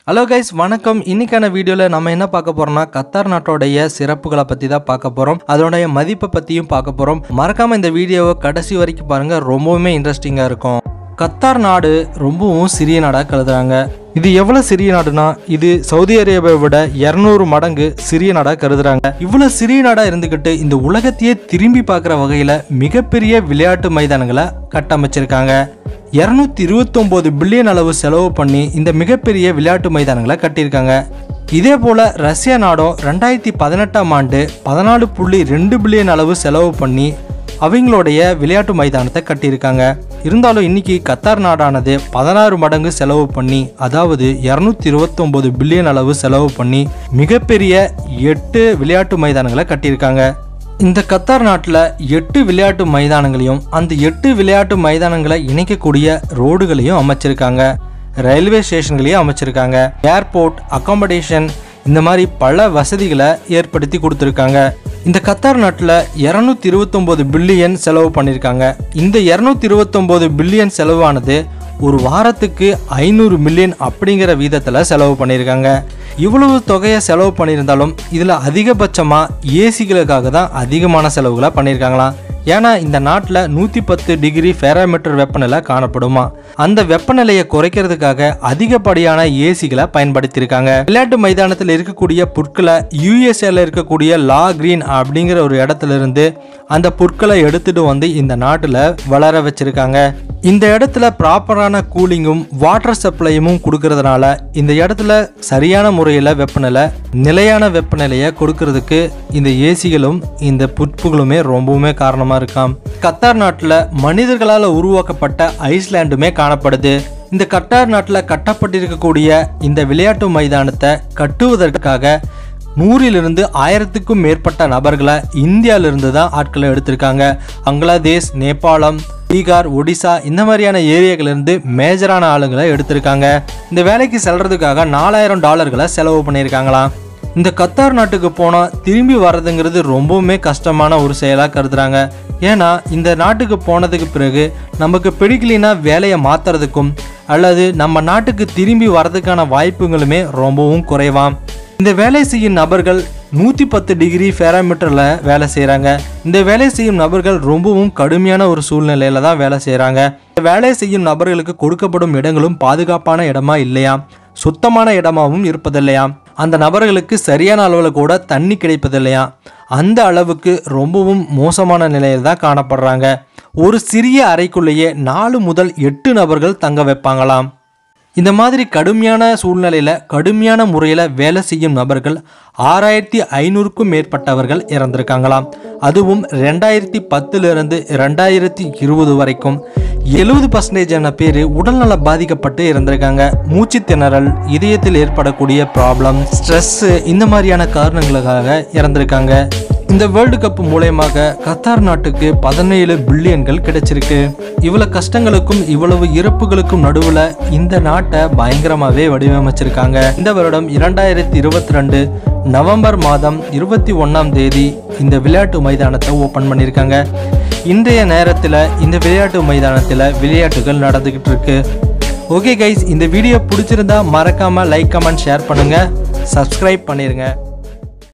hello guys வணக்கம் இன்னைக்கான வீடியோவில் நம்ம என்ன பார்க்க போறோம்னா கத்தார் நாட்டோடைய சிறப்புகளை பற்றி தான் பார்க்க போகிறோம் அதோடைய மதிப்பை பற்றியும் பார்க்க போகிறோம் மறக்காமல் இந்த வீடியோவை கடைசி வரைக்கும் பாருங்கள் ரொம்பவுமே இன்ட்ரெஸ்டிங்காக இருக்கும் கத்தார் நாடு ரொம்பவும் சிறிய நாடாக கருதுறாங்க இது எவ்வளவு சிறிய நாடுனா இது சவுதி அரேபியாவை விட இரநூறு மடங்கு சிறிய நாடா கருதுறாங்க இவ்வளவு சிறிய நாடா இருந்துகிட்டு இந்த உலகத்தையே திரும்பி பார்க்குற வகையில மிகப்பெரிய விளையாட்டு மைதானங்களை கட்டமைச்சிருக்காங்க இரநூத்தி இருபத்தொம்போது பில்லியன் அளவு செலவு பண்ணி இந்த மிகப்பெரிய விளையாட்டு மைதானங்களை கட்டியிருக்காங்க இதே போல ரஷ்யா நாடும் ரெண்டாயிரத்தி பதினெட்டாம் ஆண்டு பதினாலு புள்ளி ரெண்டு பில்லியன் அளவு செலவு பண்ணி அவங்களுடைய விளையாட்டு மைதானத்தை கட்டியிருக்காங்க இருந்தாலும் இன்னைக்கு கத்தார் நாடானது பதினாறு மடங்கு செலவு பண்ணி அதாவது இரநூத்தி இருபத்தொம்போது பில்லியன் அளவு செலவு பண்ணி மிகப்பெரிய எட்டு விளையாட்டு மைதானங்களை கட்டியிருக்காங்க இந்த கத்தார் நாட்டில் எட்டு விளையாட்டு மைதானங்களையும் அந்த எட்டு விளையாட்டு மைதானங்களை இணைக்கக்கூடிய ரோடுகளையும் அமைச்சிருக்காங்க ரயில்வே ஸ்டேஷன்களையும் அமைச்சிருக்காங்க ஏர்போர்ட் அகாமடேஷன் இந்த மாதிரி பல வசதிகளை ஏற்படுத்தி கொடுத்துருக்காங்க இந்த கத்தார் நாட்டில் இரநூத்தி இருபத்தொம்போது பில்லியன் செலவு பண்ணியிருக்காங்க இந்த இரநூத்தி இருபத்தொம்போது பில்லியன் செலவானது ஒரு வாரத்துக்கு ஐநூறு மில்லியன் அப்படிங்கிற வீதத்தில் செலவு பண்ணியிருக்காங்க இவ்வளவு தொகையை செலவு பண்ணியிருந்தாலும் இதில் அதிகபட்சமாக ஏசிகளுக்காக தான் அதிகமான செலவுகளை பண்ணியிருக்காங்களாம் ஏன்னா இந்த நாட்டில் நூற்றி பத்து டிகிரி ஃபேராமீட்டர் வெப்பநிலை காணப்படுமா அந்த வெப்பநிலையை குறைக்கிறதுக்காக அதிகப்படியான ஏசிகளை பயன்படுத்தியிருக்காங்க விளையாட்டு மைதானத்தில் இருக்கக்கூடிய புற்களை யூஎஸ்ஏல இருக்கக்கூடிய லா கிரீன் அப்படிங்கிற ஒரு இடத்துல இருந்து அந்த புற்களை எடுத்துட்டு வந்து இந்த நாட்டில் வளர வச்சிருக்காங்க இந்த இடத்துல ப்ராப்பரான கூலிங்கும் வாட்டர் சப்ளையும் கொடுக்கறதுனால இந்த இடத்துல சரியான முறையில் வெப்பநிலை நிலையான வெப்பநிலையை கொடுக்கறதுக்கு இந்த ஏசிகளும் இந்த புட்புகளுமே ரொம்பவுமே காரணமாக இருக்காம் கத்தார் நாட்டில் மனிதர்களால் உருவாக்கப்பட்ட ஐஸ்லாண்டுமே காணப்படுது இந்த கட்டார் நாட்டில் கட்டப்பட்டிருக்கக்கூடிய இந்த விளையாட்டு மைதானத்தை கட்டுவதற்காக நூறிலிருந்து ஆயிரத்துக்கும் மேற்பட்ட நபர்களை இந்தியாவிலிருந்து தான் ஆட்களை எடுத்திருக்காங்க பங்களாதேஷ் நேபாளம் பீகார் ஒடிசா இந்த மாதிரியான ஏரியாக்களிலிருந்து மேஜரான ஆளுங்களை எடுத்திருக்காங்க இந்த வேலைக்கு செல்றதுக்காக நாலாயிரம் டாலர்களை செலவு பண்ணியிருக்காங்களாம் இந்த கத்தார் நாட்டுக்கு போனால் திரும்பி வர்றதுங்கிறது ரொம்பவுமே கஷ்டமான ஒரு செயலாக கருதுறாங்க ஏன்னா இந்த நாட்டுக்கு போனதுக்கு பிறகு நமக்கு பிடிக்கலைன்னா வேலையை மாற்றுறதுக்கும் அல்லது நம்ம நாட்டுக்கு திரும்பி வர்றதுக்கான வாய்ப்புகளுமே ரொம்பவும் குறைவாம் இந்த வேலை செய்யும் நபர்கள் நூற்றி பத்து டிகிரி ஃபேராமீட்டரில் வேலை செய்கிறாங்க இந்த வேலை செய்யும் நபர்கள் ரொம்பவும் கடுமையான ஒரு சூழ்நிலையில தான் வேலை செய்கிறாங்க இந்த வேலை செய்யும் நபர்களுக்கு கொடுக்கப்படும் இடங்களும் பாதுகாப்பான இடமா இல்லையா சுத்தமான இடமாவும் இருப்பதில்லையா அந்த நபர்களுக்கு சரியான அளவில் கூட தண்ணி கிடைப்பதில்லையா அந்த அளவுக்கு ரொம்பவும் மோசமான நிலையில் தான் காணப்படுறாங்க ஒரு சிறிய அறைக்குள்ளேயே நாலு முதல் எட்டு நபர்கள் தங்க வைப்பாங்களாம் இந்த மாதிரி கடுமையான சூழ்நிலையில் கடுமையான முறையில் வேலை செய்யும் நபர்கள் ஆறாயிரத்தி ஐநூறுக்கும் மேற்பட்டவர்கள் இறந்திருக்காங்களாம் அதுவும் ரெண்டாயிரத்தி பத்துலேருந்து ரெண்டாயிரத்தி இருபது வரைக்கும் எழுபது பர்சன்டேஜான பேர் உடல்நல பாதிக்கப்பட்டு இறந்திருக்காங்க மூச்சு திணறல் இதயத்தில் ஏற்படக்கூடிய ப்ராப்ளம் ஸ்ட்ரெஸ்ஸு இந்த மாதிரியான காரணங்களுக்காக இறந்திருக்காங்க இந்த வேர்ல்டு கப் மூலயமாக கத்தார் நாட்டுக்கு பதினேழு பில்லியன்கள் கிடைச்சிருக்கு இவ்வளவு கஷ்டங்களுக்கும் இவ்வளவு இறப்புகளுக்கும் நடுவில் இந்த நாட்டை பயங்கரமாகவே வடிவமைச்சிருக்காங்க இந்த வருடம் இரண்டாயிரத்தி இருபத்தி ரெண்டு நவம்பர் மாதம் இருபத்தி ஒன்றாம் தேதி இந்த விளையாட்டு மைதானத்தை ஓப்பன் பண்ணியிருக்காங்க இன்றைய நேரத்தில் இந்த விளையாட்டு மைதானத்தில் விளையாட்டுகள் நடந்துக்கிட்டு இருக்கு ஓகே கைஸ் இந்த வீடியோ பிடிச்சிருந்தா மறக்காமல் லைக் கமெண்ட் ஷேர் பண்ணுங்கள் சப்ஸ்கிரைப் பண்ணிடுங்க